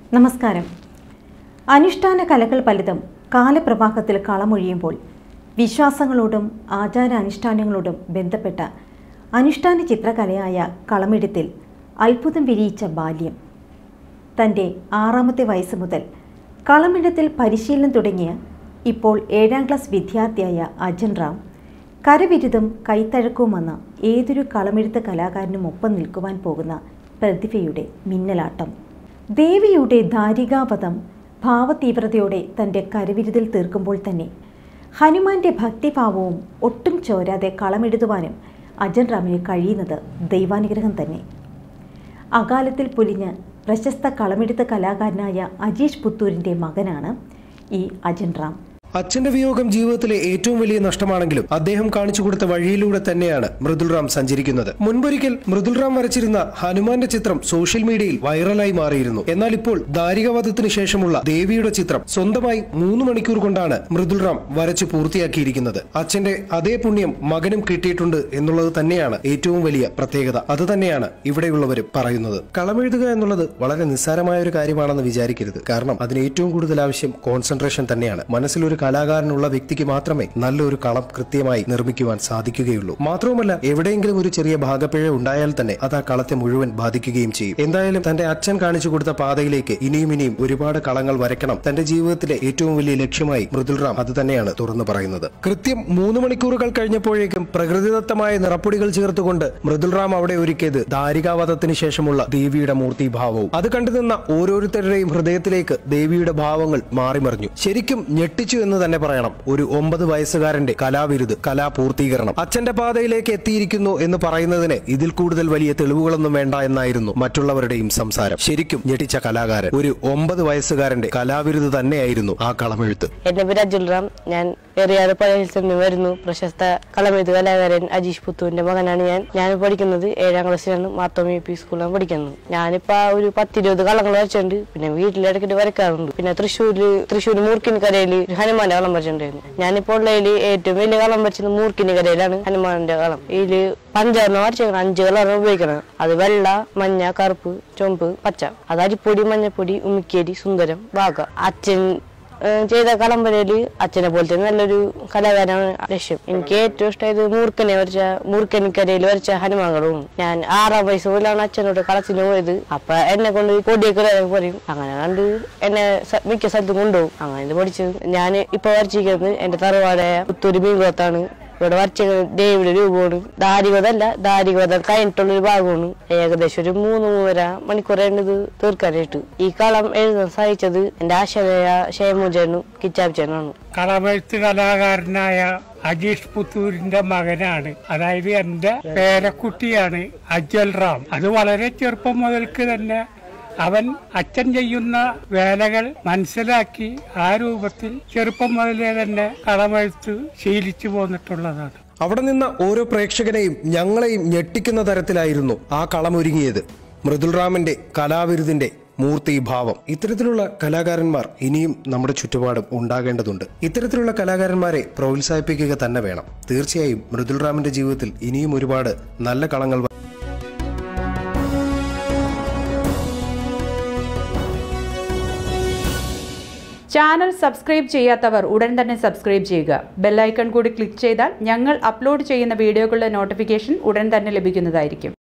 നമസ്കാരം അനുഷ്ഠാന കലകൾ പലതും കാലപ്രവാഹത്തിൽ കളമൊഴിയുമ്പോൾ വിശ്വാസങ്ങളോടും ആചാരാനുഷ്ഠാനങ്ങളോടും ബന്ധപ്പെട്ട അനുഷ്ഠാന ചിത്രകലയായ കളമെഴുത്തിൽ അത്ഭുതം വിരിയിച്ച ബാല്യം തൻ്റെ ആറാമത്തെ വയസ്സ് മുതൽ കളമെഴുത്തിൽ പരിശീലനം തുടങ്ങിയ ഇപ്പോൾ ഏഴാം ക്ലാസ് വിദ്യാർത്ഥിയായ അജൻ റാം കരവിരുതും കൈത്തഴക്കവുമെന്ന ഏതൊരു കളമെഴുത്ത് കലാകാരനും ഒപ്പം നിൽക്കുവാൻ പോകുന്ന പ്രതിഭയുടെ മിന്നലാട്ടം ദേവിയുടെ ധാരികാവധം ഭാവതീവ്രതയോടെ തൻ്റെ കരവിരുതിൽ തീർക്കുമ്പോൾ തന്നെ ഹനുമാന്റെ ഭക്തിഭാവവും ഒട്ടും ചോരാതെ കളമെഴുതുവാനും അജൻ റാമിന് കഴിയുന്നത് ദൈവാനുഗ്രഹം തന്നെ അകാലത്തിൽ പൊലിഞ്ഞ് പ്രശസ്ത കളമെഴുത്ത് കലാകാരനായ അജീഷ് പുത്തൂരിൻ്റെ മകനാണ് ഈ അജൻ റാം അച്ഛന്റെ വിയോഗം ജീവിതത്തിലെ ഏറ്റവും വലിയ നഷ്ടമാണെങ്കിലും അദ്ദേഹം കാണിച്ചു കൊടുത്ത വഴിയിലൂടെ തന്നെയാണ് മൃദുൽറാം സഞ്ചരിക്കുന്നത് മുൻപൊരിക്കൽ മൃദുൽറാം വരച്ചിരുന്ന ഹനുമാന്റെ ചിത്രം സോഷ്യൽ മീഡിയയിൽ വൈറലായി മാറിയിരുന്നു എന്നാൽ ഇപ്പോൾ ദാരികവധത്തിന് ശേഷമുള്ള ദേവിയുടെ ചിത്രം സ്വന്തമായി മൂന്ന് മണിക്കൂർ കൊണ്ടാണ് മൃദുൽറാം വരച്ച് പൂർത്തിയാക്കിയിരിക്കുന്നത് അച്ഛന്റെ അതേ പുണ്യം മകനും കിട്ടിയിട്ടുണ്ട് എന്നുള്ളത് തന്നെയാണ് ഏറ്റവും വലിയ പ്രത്യേകത അത് തന്നെയാണ് ഇവിടെയുള്ളവരും പറയുന്നത് കളമെഴുതുക എന്നുള്ളത് വളരെ നിസ്സാരമായ ഒരു കാര്യമാണെന്ന് വിചാരിക്കരുത് കാരണം അതിന് ഏറ്റവും കൂടുതൽ ആവശ്യം കോൺസെൻട്രേഷൻ തന്നെയാണ് മനസ്സിലൊരു കലാകാരനുള്ള വ്യക്തിക്ക് മാത്രമേ നല്ലൊരു കളം കൃത്യമായി നിർമ്മിക്കുവാൻ സാധിക്കുകയുള്ളൂ മാത്രവുമല്ല എവിടെയെങ്കിലും ഒരു ചെറിയ ഭാഗപ്പിഴ ഉണ്ടായാൽ തന്നെ അത് ആ കളത്തെ മുഴുവൻ ബാധിക്കുകയും ചെയ്യും എന്തായാലും തന്റെ അച്ഛൻ കാണിച്ചു കൊടുത്ത പാതയിലേക്ക് ഇനിയും ഇനിയും ഒരുപാട് കളങ്ങൾ വരയ്ക്കണം തന്റെ ജീവിതത്തിലെ ഏറ്റവും വലിയ ലക്ഷ്യമായി മൃദുൽറാം അത് തന്നെയാണ് തുറന്നു പറയുന്നത് കൃത്യം മൂന്ന് മണിക്കൂറുകൾ കഴിഞ്ഞപ്പോഴേക്കും പ്രകൃതിദത്തമായ നിറപ്പൊടികൾ ചേർത്തുകൊണ്ട് മൃദുൽറാം അവിടെ ഒരുക്കിയത് ദാരികാവധത്തിന് ശേഷമുള്ള ദേവിയുടെ മൂർത്തിഭാവവും അത് കണ്ടുനിന്ന ഓരോരുത്തരുടെയും ഹൃദയത്തിലേക്ക് ദേവിയുടെ ഭാവങ്ങൾ മാറിമറിഞ്ഞു ശരിക്കും ഞെട്ടിച്ചു എന്ന് തന്നെ പറയണം ഒരു ഒമ്പത് വയസ്സുകാരന്റെ കലാവിരുത് കലാപൂർത്തീകരണം അച്ഛന്റെ പാതയിലേക്ക് എത്തിയിരിക്കുന്നു എന്ന് പറയുന്നതിന് ഇതിൽ കൂടുതൽ വലിയ തെളിവുകളൊന്നും വേണ്ട എന്നായിരുന്നു മറ്റുള്ളവരുടെയും സംസാരം ശരിക്കും ഞെട്ടിച്ച കലാകാരൻ ഒരു ഒമ്പത് വയസ്സുകാരന്റെ കലാവിരുത് തന്നെയായിരുന്നു ആ കളമെഴുത്ത് എന്റെ പേര് അജുൽ റാം ഞാൻ എറിയാട് പഴയത്തിൽ നിന്ന് വരുന്നു പ്രശസ്ത കളമെഴുത്ത് കലാകാരൻ അജീഷ് പുത്തുവിന്റെ മകനാണ് ഞാൻ ഞാൻ പഠിക്കുന്നത് ഏഴാം ക്ലാസ്സിലാണ് മാത്തോമി പി സ്കൂളിലാണ് പഠിക്കുന്നത് ഞാനിപ്പോ ആ ഒരു പത്തിരുപത് കളങ്ങൾ വരച്ചിട്ടുണ്ട് പിന്നെ വീട്ടിലിടയ്ക്കിട്ട് വരയ്ക്കാറുണ്ട് പിന്നെ തൃശ്ശൂര് തൃശ്ശൂർ മൂർക്കിനിക്കരയില് ഒരു ഹനുമാന്റെ കളം വരച്ചിട്ടുണ്ടായിരുന്നു ഞാനിപ്പോൾ ഉള്ളതിൽ ഏറ്റവും വലിയ കളം വരച്ചത് മൂർക്കിനിക്കരയിലാണ് ഹനുമാന്റെ കളം ഇതില് പഞ്ചാറിന് വരച്ചേക്കണം അഞ്ച് കളറാണ് ഉപയോഗിക്കണം അത് വെള്ള മഞ്ഞ കറുപ്പ് ചുവപ്പ് പച്ച അത് അരിപ്പൊടി മഞ്ഞപ്പൊടി ഉമിക്കേരി സുന്ദരം ബാഗ അച്ഛൻ ഏഹ് ചെയ്ത കലമ്പരയില് അച്ഛനെ പോലത്തെ നല്ലൊരു കലാകാരനാണ് ലക്ഷ്യം എനിക്ക് ഏറ്റവും ഇഷ്ടമായത് മൂർഖനെ വരച്ച മൂർഖനിക്കരയിൽ വരച്ച ഹനുമാൻകളും ഞാൻ ആറാം വയസ്സ് പോലാണ് അച്ഛനോട് കളത്തിന് പോയത് അപ്പൊ എന്നെ കൊണ്ട് പൊടിയൊക്കെ വരാൻ പറയും അങ്ങനെ കണ്ട് എന്നെ സ- മിക്ക സ്ഥലത്തും കൊണ്ടുപോകും അങ്ങനെ ഇത് പഠിച്ചത് ഞാൻ ഇപ്പൊ വരച്ചിരിക്കുന്നത് എന്റെ തറവാടായ പുത്തൂര് മീൻകുളത്താണ് ഇവിടെ വരച്ച ദേവിയുടെ രൂപമാണ് ദാരികതല്ല ദാരികത കഴിഞ്ഞിട്ടുള്ളൊരു ഭാഗമാണ് ഏകദേശം ഒരു മൂന്ന് മൂന്നര മണിക്കൂറാണ് ഇത് തീർക്കാനായിട്ട് ഈ കളം എഴുതാൻ സഹായിച്ചത് എന്റെ ആശയായ ഷേമുജനും കിച്ചാബ്ചനാണ് കളമെഴുത്ത് കലാകാരനായ അജീഷ് പുത്തൂരിന്റെ മകനാണ് അതായത് എന്റെ പേരക്കുട്ടിയാണ് അജ്വൽ റാം അത് വളരെ ചെറുപ്പം മുതൽക്ക് തന്നെ അവൻ അച്ഛൻ ചെയ്യുന്ന വേലകൾ മനസ്സിലാക്കി ആ രൂപത്തിൽ ചെറുപ്പം മുതലേ തന്നെ കളമെഴുത്ത് ശീലിച്ചു പോന്നിട്ടുള്ളതാണ് അവിടെ നിന്ന ഓരോ പ്രേക്ഷകനെയും ഞങ്ങളെയും ഞെട്ടിക്കുന്ന തരത്തിലായിരുന്നു ആ കളമൊരുങ്ങിയത് മൃദുൽറാമിന്റെ കലാവിരുതിന്റെ മൂർത്തിഭാവം ഇത്തരത്തിലുള്ള കലാകാരന്മാർ ഇനിയും നമ്മുടെ ചുറ്റുപാടും ഉണ്ടാകേണ്ടതുണ്ട് ഇത്തരത്തിലുള്ള കലാകാരന്മാരെ പ്രോത്സാഹിപ്പിക്കുക തന്നെ വേണം തീർച്ചയായും മൃദുൽറാമിന്റെ ജീവിതത്തിൽ ഇനിയും ഒരുപാട് നല്ല കളങ്ങൾ ചാനൽ സബ്സ്ക്രൈബ് ചെയ്യാത്തവർ ഉടൻ തന്നെ സബ്സ്ക്രൈബ് ചെയ്യുക ബെല്ലൈക്കൺ കൂടി ക്ലിക്ക് ചെയ്താൽ ഞങ്ങൾ അപ്ലോഡ് ചെയ്യുന്ന വീഡിയോകളുടെ നോട്ടിഫിക്കേഷൻ ഉടൻ തന്നെ ലഭിക്കുന്നതായിരിക്കും